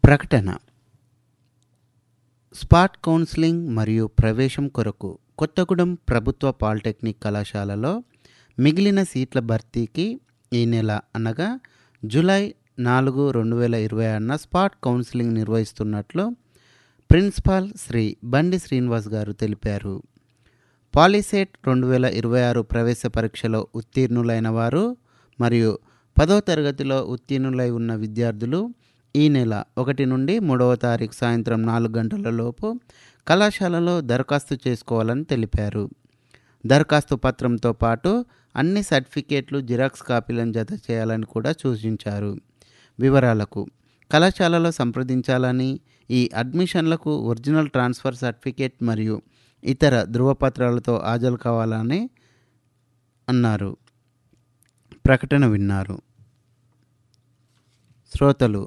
ప్రకటన spot counselling మరియు ప్రవేశం కొరకు కొత్తగూడెం ప్రభుత్వ పాలిటెక్నిక్ కళాశాలలో మిగిలిన సీట్ల భర్తీకి ఈ నెల అనగా జూలై నాలుగు రెండు వేల ఇరవై ఆరున స్పాట్ కౌన్సిలింగ్ నిర్వహిస్తున్నట్లు ప్రిన్సిపాల్ శ్రీ బండి శ్రీనివాస్ గారు తెలిపారు పాలిసెట్ రెండు వేల ఇరవై ఆరు ప్రవేశ పరీక్షలో ఉత్తీర్ణులైన వారు మరియు పదో తరగతిలో ఉత్తీర్ణులై ఉన్న విద్యార్థులు ఈ నెల ఒకటి నుండి మూడవ తారీఖు సాయంత్రం నాలుగు గంటల లోపు కళాశాలలో దరఖాస్తు చేసుకోవాలని తెలిపారు దరఖాస్తు పత్రంతో పాటు అన్ని సర్టిఫికేట్లు జిరాక్స్ కాపీలను జత చేయాలని కూడా సూచించారు వివరాలకు కళాశాలలో సంప్రదించాలని ఈ అడ్మిషన్లకు ఒరిజినల్ ట్రాన్స్ఫర్ సర్టిఫికేట్ మరియు ఇతర ధృవపత్రాలతో హాజరు కావాలని అన్నారు ప్రకటన విన్నారు శ్రోతలు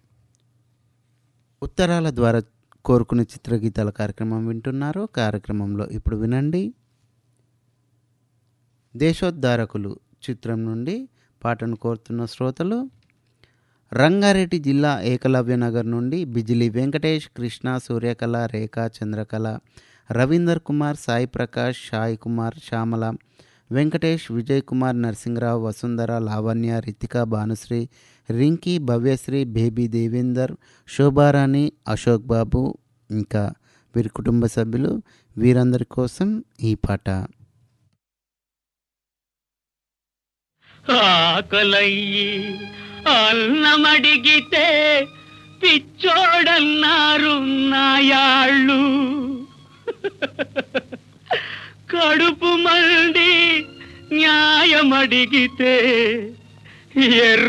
ఉత్తరాల ద్వారా కోరుకునే చిత్రగీతాల కార్యక్రమం వింటున్నారు కార్యక్రమంలో ఇప్పుడు వినండి దేశోద్ధారకులు చిత్రం నుండి పాటను కోరుతున్న శ్రోతలు రంగారెడ్డి జిల్లా ఏకలవ్య నగర్ నుండి బిజిలి వెంకటేష్ కృష్ణ సూర్యకళ రేఖ చంద్రకళ రవీందర్ కుమార్ సాయి ప్రకాష్ సాయి కుమార్ శ్యామల వెంకటేష్ విజయ్ కుమార్ నరసింహరావు వసుంధర లావణ్య రితిక భానుశ్రీ రింకీ భవ్యశ్రీ బేబీ దేవేందర్ శోభారాణి అశోక్ బాబు ఇంకా వీరి కుటుంబ సభ్యులు వీరందరి కోసం ఈ పాట ఆకలయ్యి అన్నమడిగితే పిచ్చోడన్నారు నాయాళ్ళు కడుపు మండి న్యాయమడిగితే ఎర్ర